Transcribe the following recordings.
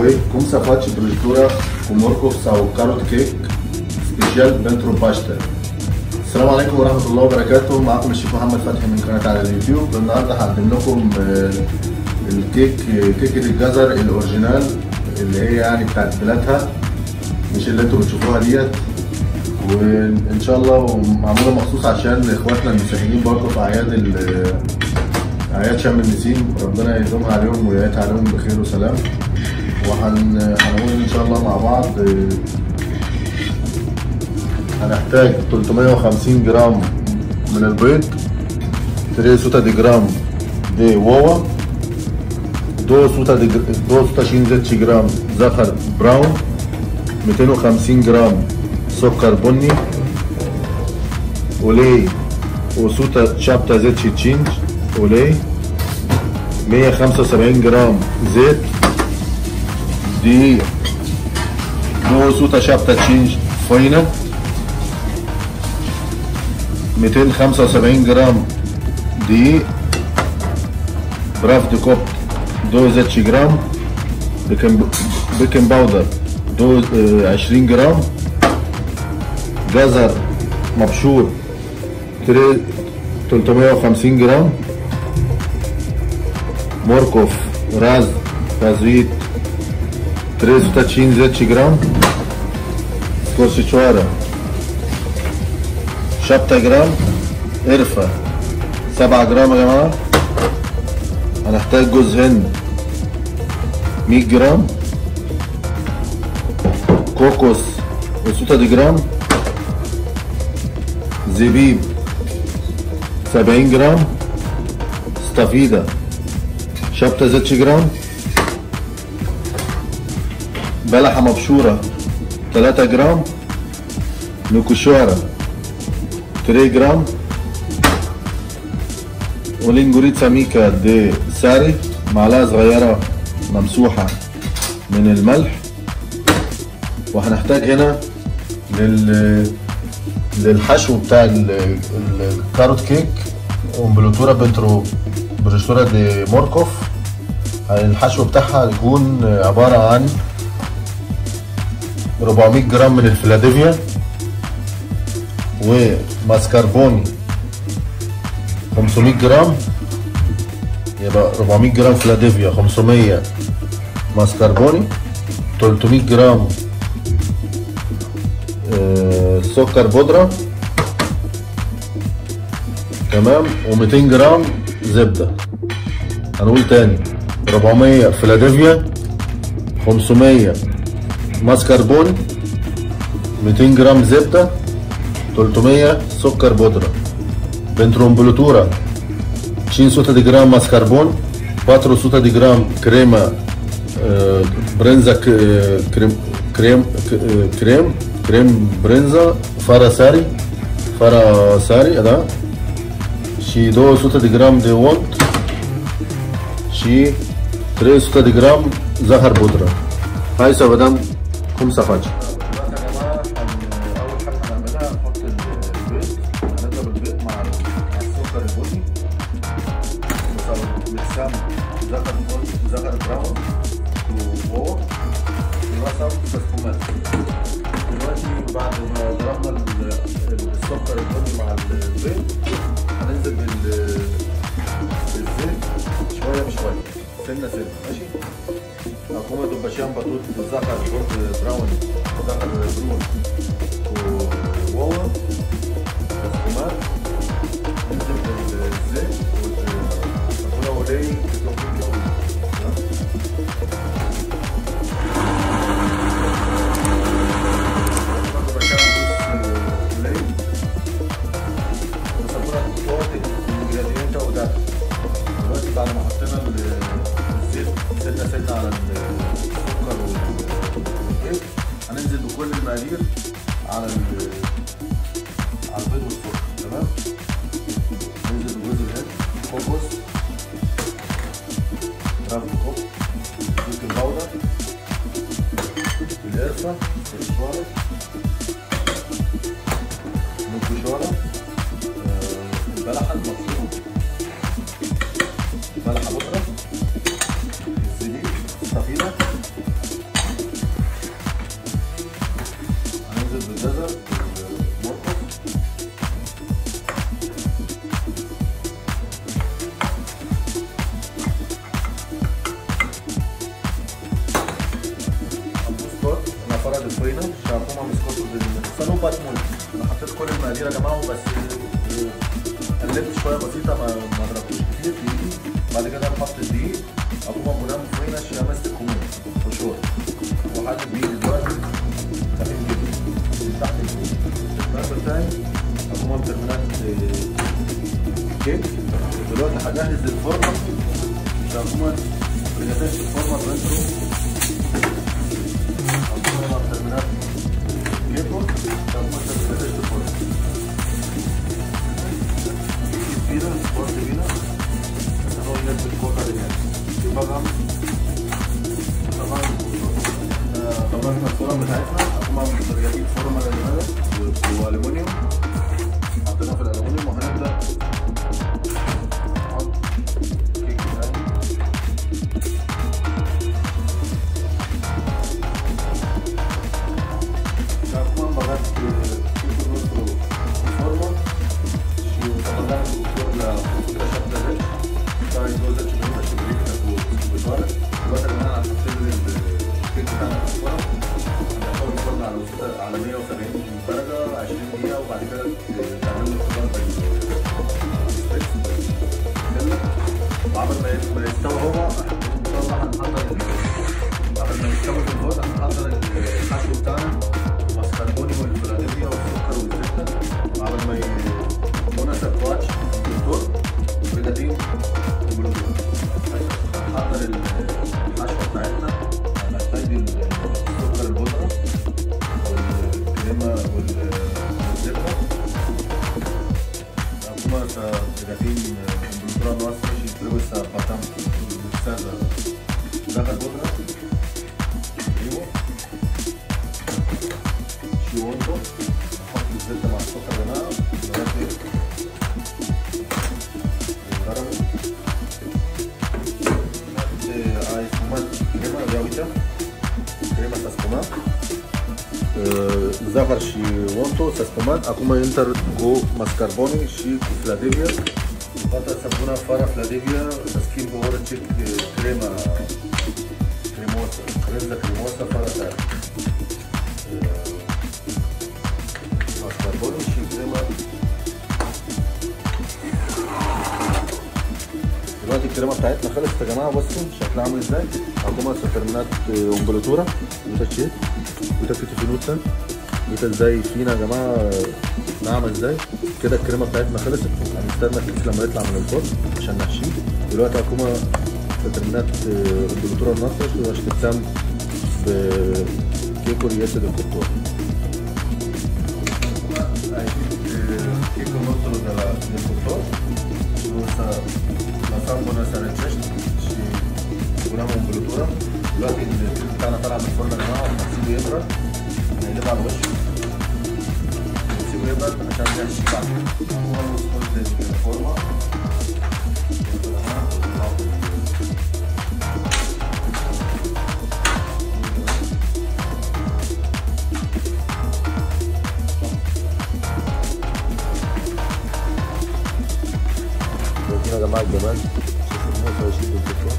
Come să faci prăjitura cu morcov sau carrot cake special pentru Paște. السلام عليكم ورحمة الله وبركاته معكم الشيف محمد فتحي من قناة على اليوتيوب النهاردة هقدم لكم آه، الكيك كيكة الجزر الأوريجينال اللي هي يعني بتاعت بلادها مش اللي انتوا بتشوفوها ديت وان شاء الله معمولة مخصوص عشان اخواتنا المسيحيين برضه في اعياد ال- اعياد شم النسيم ربنا يدومها عليهم ويعيد عليهم بخير وسلام وهنقول ان شاء الله مع بعض آه، هنحتاج 350 جرام من البيض 300 جرام دي ووا 220 جرام زعتر براون 250 جرام سكر بني ولي وسوتا شابتا زيت شيتشينج ولي 175 جرام زيت دقيق دو سوتا شابتا تشينج فاينه 275 جرام دقيق براف دي كوب دو زيت جرام بيكنج بيكنج باودر دو آه، 20 جرام جزر مبشور تري 350 جرام موركوف راز تزويت 330 زيت جرام سكورشيتشوارا شطة جرام قرفة سبعة جرام يا جماعة هنحتاج جوز هند مية جرام كوكوس وستة جرام زبيب سبعين جرام ستافيدا شطة زيت جرام بلحة مبشورة تلاتة جرام نكوشورة 3 جرام ولينجوريتسا ميكا دي ساري معلقة صغيرة ممسوحة من الملح وهنحتاج هنا لل للحشو بتاع ال- ال- الكاروت كيك ومبلوتورا بنترو برشتورا دي موركوف الحشو بتاعها يكون عبارة عن 400 جرام من الفيلادلفيا وماسكربوني 500 جرام يبقى 400 جرام فيلادلفيا 500 ماسكربوني 300 جرام آه، سكر بودرة تمام و200 جرام زبدة هنقول تاني 400 فيلادلفيا 500 ماسكربوني 200 جرام زبده 300 سكر بودرة dentro un blutura 500 di gramma mascarpone 400 di gramma crema eh, brenza c- crem, crem, c- crem, crem brenza fara sari fara sari da și 200 de gram de unt și 300 de gram zahăr pudră. Hai să vedem cum să faci. دلوقتي يا جماعه هن- اول حاجه هنعملها هنحط البيض هنضرب البيض مع ال- مع السكر البني مكسام زهر بني زهر براون وهو الرسم كسكومات دلوقتي بعد ما ضربنا ال- السكر البني مع البيض هننزل بال بالزيت شويه بشويه سنه سنه ماشي Acum după ce am bătut zahăr rog brown, zahăr brun cu ouă, sfumat, înțep de ze, până ulei, câte un pic de unt. Da? După ce am pus ulei, o să pun toate ingredientele odată. دلوقتي بعد ما حطينا ال- الزيت سنه سنه على السكر والبيض هننزل بكل المقادير على ال- على البيض والسكر تمام ننزل بجوز الهند كوكوس رف كوب بيكنج باودر القرفه الشوارع نكوشوره آه، البلحه المفرومه ملح بودرة الزبيب السفينة مول انا حطيت كل المقادير يا جماعه بس قلبت شويه بسيطه ما ما ضربتوش كتير في ايدي بعد كده نحط الدقيق اقوم بنام فوقينا عشان امسك كمون وشور وحاطط بايدي دلوقتي خفيف جدا من تحت الدقيق النار بتاعي اقوم بترمينات كيك دلوقتي هجهز الفرن مش هقوم بجهزش الفرن بنترو اقوم بترمينات كيكو اقوم بجهزش الفرن كبيرة سبورت كبيرة عشان هو ينزل الكوكا اللي هنا طبعا طبعا طبعا الفرن بتاعتنا طبعا جايبين فرن الالومنيوم والومنيوم حطينا في الالومنيوم وهنبدا نحط كيك تاني طبعا بغطي كيك نص الفرن și comandarea cu flori la 170 care e 20 minute și verifică cu distribuitoare. Luat terminal la subțelele de criticare cu fără. Acolo în forma la 100 على 170 درجة 20 دقيقة وبعد كده تعمل له اختبار وعمل ما يستوى هو ان شاء الله هنحضر قبل ما يستوي في الفرن هنحضر الحشو بتاعنا المسكربوني والفلاديليا والسكر والزبدة وعمل ما مناسب واتش دكتور بداتين وبلوتوث هنحضر الحشوه بتاعتنا هنحتاج السكر البودره والكريمه والزبده هما بداتين البلوتوث نوصل شيء بلوسا بطن سازا دخل بودره ايوه شيوانتو نحط الزبده مع السكر يا جماعه لغايه a espumat crema de uite, crema s-a spumat, zahăr și ontul s-a spumat, acum inter cu mascarbone și cu Philadelphia. Toată să pună fără Philadelphia, să schimbă orice crema cremosă, cremă cremosă fără tare. Mascarbone și crema دلوقتي الكريمه بتاعتنا خلصت يا جماعه بصوا شكلها عامل ازاي هقوم ترمينات امبراطوره وده تشيت وده كتف نوتن وده ازاي فينا يا جماعه ناعمه ازاي كده الكريمه بتاعتنا خلصت هنستنى الكيس لما يطلع من الفرن عشان نحشيه دلوقتي هقوم ترمينات امبراطوره النصر وعشان تتسم بكيكو رياسة الكتور كيكو نصر del lăsăm până să răcești și punem o îmbălutură. Luat din cana ta la forma nouă, sigur iebra, ne leva roș. Sigur iebra, așa vrea și ca. Nu scos de forma. يا جماعه الجمال شوفوا الموز هيشيل الفكره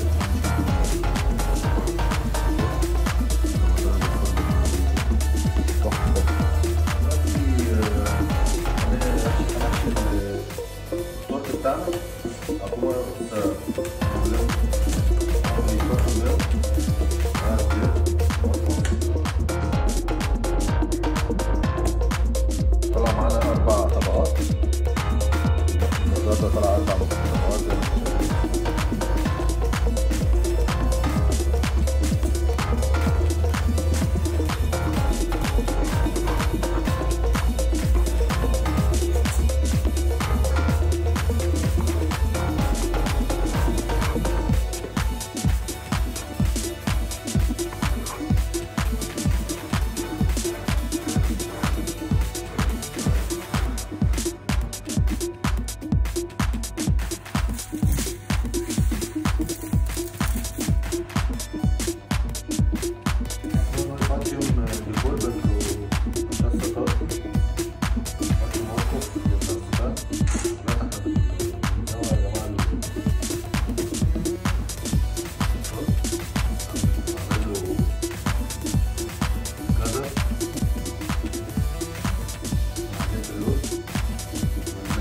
طلع معانا اربع طبقات النهارده طلع اربع طبقات زي ما انتم شايفين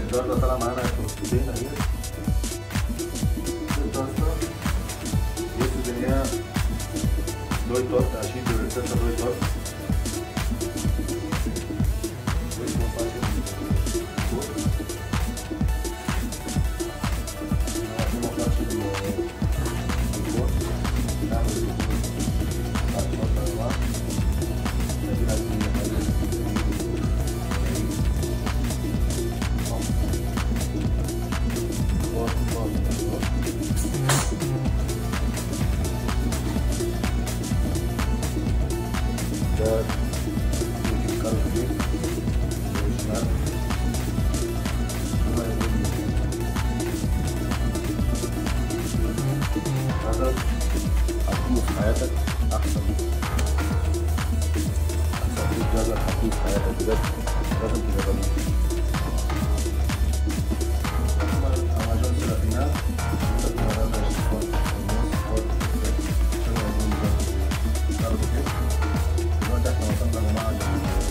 الجردة طالعة معانا كروستين اهي الجردة يقصد ان هي دوي تورت عشان الريسيتا دوي تورت واسمه فاشن اسمه فاشن الكورت نعمل بعد فترة أنواع نجيب عايزين ده الكارت دي والشمال هذا هتكون في حياتك احسن احسن في جزء هتكون في حياتك بجد لازم تجربه امازون سيرافينا دلوقتي احنا وصلنا يا جماعه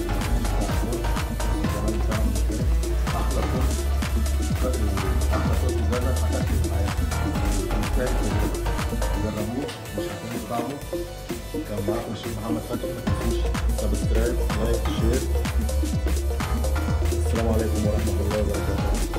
احلى كورس احلى كورس جرب هتاكل معايا بالتالي جربوه مش هتنسوا طعمه كان معاكم الشيخ محمد فتحي ما تنسوش سبسكرايب لايك شير السلام عليكم ورحمه الله وبركاته